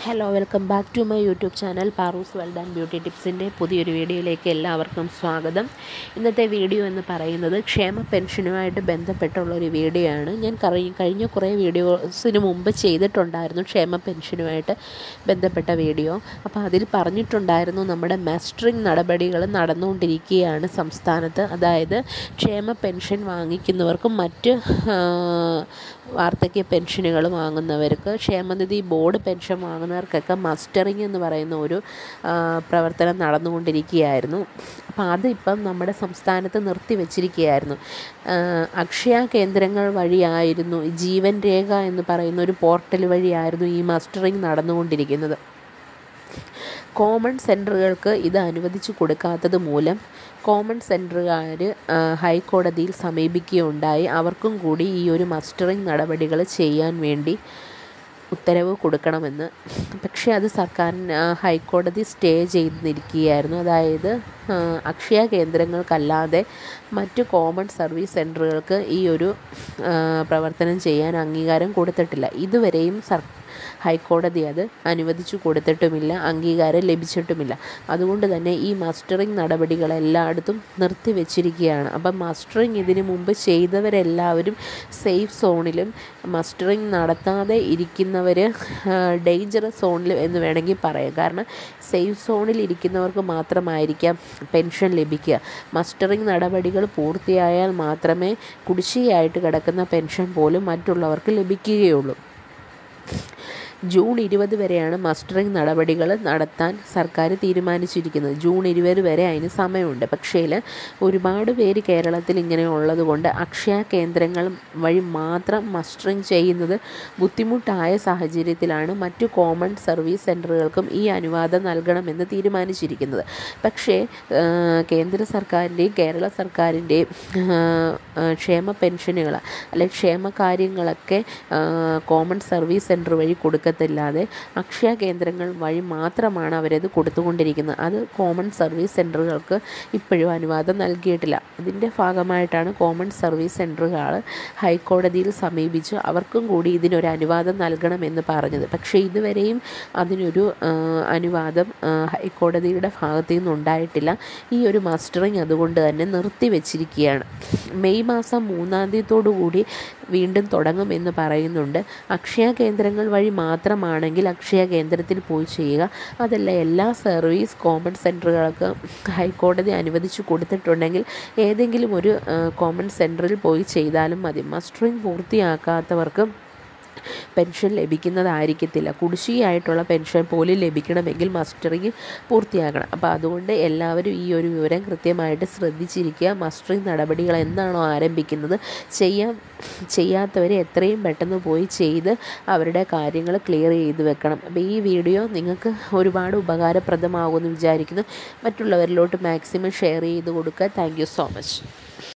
hello welcome back to my YouTube channel Paroos world and beauty ടിപ്സിൻ്റെ പുതിയൊരു വീഡിയോയിലേക്ക് എല്ലാവർക്കും സ്വാഗതം ഇന്നത്തെ വീഡിയോ എന്ന് പറയുന്നത് ക്ഷേമ പെൻഷനുമായിട്ട് ബന്ധപ്പെട്ടുള്ള ഒരു വീഡിയോ ആണ് ഞാൻ കറി- കഴിഞ്ഞ കുറേ വീഡിയോസിന് മുമ്പ് ചെയ്തിട്ടുണ്ടായിരുന്നു ക്ഷേമ പെൻഷനുമായിട്ട് ബന്ധപ്പെട്ട വീഡിയോ അപ്പോൾ അതിൽ പറഞ്ഞിട്ടുണ്ടായിരുന്നു നമ്മുടെ മസ്റ്ററിങ് നടപടികൾ നടന്നുകൊണ്ടിരിക്കുകയാണ് സംസ്ഥാനത്ത് അതായത് ക്ഷേമ പെൻഷൻ വാങ്ങിക്കുന്നവർക്കും മറ്റ് ആ, വാർദ്ധക്യ പെൻഷനുകൾ വാങ്ങുന്നവർക്ക് ക്ഷേമനിധി ബോർഡ് പെൻഷൻ വാങ്ങുന്നവർക്കൊക്കെ മസ്റ്ററിങ് എന്ന് പറയുന്ന ഒരു ആ, പ്രവർത്തനം നടന്നുകൊണ്ടിരിക്കുകയായിരുന്നു അപ്പോൾ അതിപ്പം നമ്മുടെ സംസ്ഥാനത്ത് നിർത്തിവെച്ചിരിക്കുകയായിരുന്നു ആ, അക്ഷയ കേന്ദ്രങ്ങൾ വഴിയായിരുന്നു ഈ ജീവൻ രേഖ എന്ന് പറയുന്ന ഒരു പോർട്ടൽ വഴിയായിരുന്നു ഈ മസ്റ്ററിങ് നടന്നുകൊണ്ടിരിക്കുന്നത് കോമൺ സെൻറ്ററുകൾക്ക് ഇത് അനുവദിച്ചു കൊടുക്കാത്തത് മൂലം കോമൺ സെൻറ്ററുകാർ ഹൈക്കോടതിയിൽ സമീപിക്കുകയുണ്ടായി അവർക്കും കൂടി ഈ ഒരു മസ്റ്ററിങ് നടപടികൾ ചെയ്യാൻ വേണ്ടി ഉത്തരവ് കൊടുക്കണമെന്ന് പക്ഷേ അത് സർക്കാരിന് ആ, ഹൈക്കോടതി സ്റ്റേ ചെയ്തിരിക്കുകയായിരുന്നു അതായത് ആ, അക്ഷയ കേന്ദ്രങ്ങൾക്കല്ലാതെ മറ്റ് കോമൺ സർവീസ് സെൻറ്ററുകൾക്ക് ഈ ഒരു ആ, പ്രവർത്തനം ചെയ്യാൻ അംഗീകാരം കൊടുത്തിട്ടില്ല ഇതുവരെയും സർ ഹൈക്കോടതി അത് അനുവദിച്ചു കൊടുത്തിട്ടുമില്ല അംഗീകാരം ലഭിച്ചിട്ടുമില്ല അതുകൊണ്ട് തന്നെ ഈ മസ്റ്ററിങ് നടപടികൾ എല്ലായിടത്തും നിർത്തിവെച്ചിരിക്കുകയാണ് അപ്പം മസ്റ്ററിങ് ഇതിനു മുമ്പ് ചെയ്തവരെല്ലാവരും സേഫ് സോണിലും മസ്റ്ററിങ് നടത്താതെ ഇരിക്കുന്നവർ ഡേഞ്ചറസ് സോണിലും എന്ന് വേണമെങ്കിൽ പറയാം കാരണം സേഫ് സോണിൽ ഇരിക്കുന്നവർക്ക് മാത്രമായിരിക്കാം പെൻഷൻ ലഭിക്കുക മസ്റ്ററിങ് നടപടികൾ പൂർത്തിയായാൽ മാത്രമേ കുടിശ്ശികയായിട്ട് കിടക്കുന്ന പെൻഷൻ പോലും മറ്റുള്ളവർക്ക് ലഭിക്കുകയുള്ളൂ ജൂൺ ഇരുപത് വരെയാണ് മസ്റ്ററിംഗ് നടപടികൾ നടത്താൻ സർക്കാർ തീരുമാനിച്ചിരിക്കുന്നത് ജൂൺ ഇരുപത് വരെ അതിന് സമയമുണ്ട് പക്ഷേ ഒരുപാട് പേര് കേരളത്തിൽ ഇങ്ങനെ ഉള്ളതുകൊണ്ട് അക്ഷയ കേന്ദ്രങ്ങൾ വഴി മാത്രം മസ്റ്ററിംഗ് ചെയ്യുന്നത് ബുദ്ധിമുട്ടായ സാഹചര്യത്തിലാണ് മറ്റു കോമൺ സർവീസ് സെൻറ്ററുകൾക്കും ഈ അനുവാദം നൽകണമെന്ന് തീരുമാനിച്ചിരിക്കുന്നത് പക്ഷേ ആ, കേന്ദ്ര സർക്കാരിൻ്റെയും കേരള സർക്കാരിൻ്റെയും ക്ഷേമ പെൻഷനുകൾ അല്ലെങ്കിൽ ക്ഷേമ കാര്യങ്ങളൊക്കെ ആ, കോമൺ സർവീസ് സെൻറ്റർ വഴി കൊടുക്കത്തില്ലാതെ അക്ഷയ കേന്ദ്രങ്ങൾ വഴി മാത്രമാണ് അവരത് കൊടുത്തുകൊണ്ടിരിക്കുന്നത് അത് കോമൺ സർവീസ് സെൻറ്ററുകൾക്ക് ഇപ്പോഴും അനുവാദം നൽകിയിട്ടില്ല അതിൻ്റെ ഭാഗമായിട്ടാണ് കോമൺ സർവീസ് സെൻറ്ററുകൾ ഹൈക്കോടതിയിൽ സമീപിച്ച് അവർക്കും കൂടി ഇതിനൊരു അനുവാദം നൽകണമെന്ന് പറഞ്ഞത് പക്ഷേ ഇതുവരെയും അതിനൊരു ആ, അനുവാദം ആ, ഹൈക്കോടതിയുടെ ഭാഗത്തു നിന്നുണ്ടായിട്ടില്ല ഈ ഒരു മസ്റ്ററിങ് അതുകൊണ്ട് തന്നെ നിർത്തിവെച്ചിരിക്കുകയാണ് മെയ് മാസം മൂന്നാം തീയതിയോടു കൂടി വീണ്ടും തുടങ്ങുമെന്ന് പറയുന്നുണ്ട് അക്ഷയ കേന്ദ്രങ്ങൾ വഴി മാത്രമാണെങ്കിൽ അക്ഷയ കേന്ദ്രത്തിൽ പോയി ചെയ്യുക അതല്ല എല്ലാ സർവീസ് കോമൺ സെൻറ്ററുകൾക്ക് ഹൈക്കോടതി അനുവദിച്ചു കൊടുത്തിട്ടുണ്ടെങ്കിൽ ഏതെങ്കിലും ഒരു ആ, കോമൺ സെൻറ്ററിൽ പോയി ചെയ്താലും മതി മസ്റ്ററിങ് പൂർത്തിയാക്കാത്തവർക്ക് പെൻഷൻ ലഭിക്കുന്നതായിരിക്കത്തില്ല കുടിശ്ശികയായിട്ടുള്ള പെൻഷൻ പോലും ലഭിക്കണമെങ്കിൽ മസ്റ്ററിങ് പൂർത്തിയാക്കണം അപ്പോൾ അതുകൊണ്ട് എല്ലാവരും ഈ ഒരു വിവരം കൃത്യമായിട്ട് ശ്രദ്ധിച്ചിരിക്കുക മസ്റ്ററിങ് നടപടികൾ എന്നാണോ ആരംഭിക്കുന്നത് ചെയ്യാൻ ചെയ്യാത്തവരെ എത്രയും പെട്ടെന്ന് പോയി ചെയ്ത് അവരുടെ കാര്യങ്ങൾ ക്ലിയർ ചെയ്ത് വെക്കണം അപ്പോൾ ഈ വീഡിയോ നിങ്ങൾക്ക് ഒരുപാട് ഉപകാരപ്രദമാകുമെന്ന് വിചാരിക്കുന്നു മറ്റുള്ളവരിലോട്ട് മാക്സിമം ഷെയർ ചെയ്ത് കൊടുക്കുക താങ്ക് യു സോ മച്ച്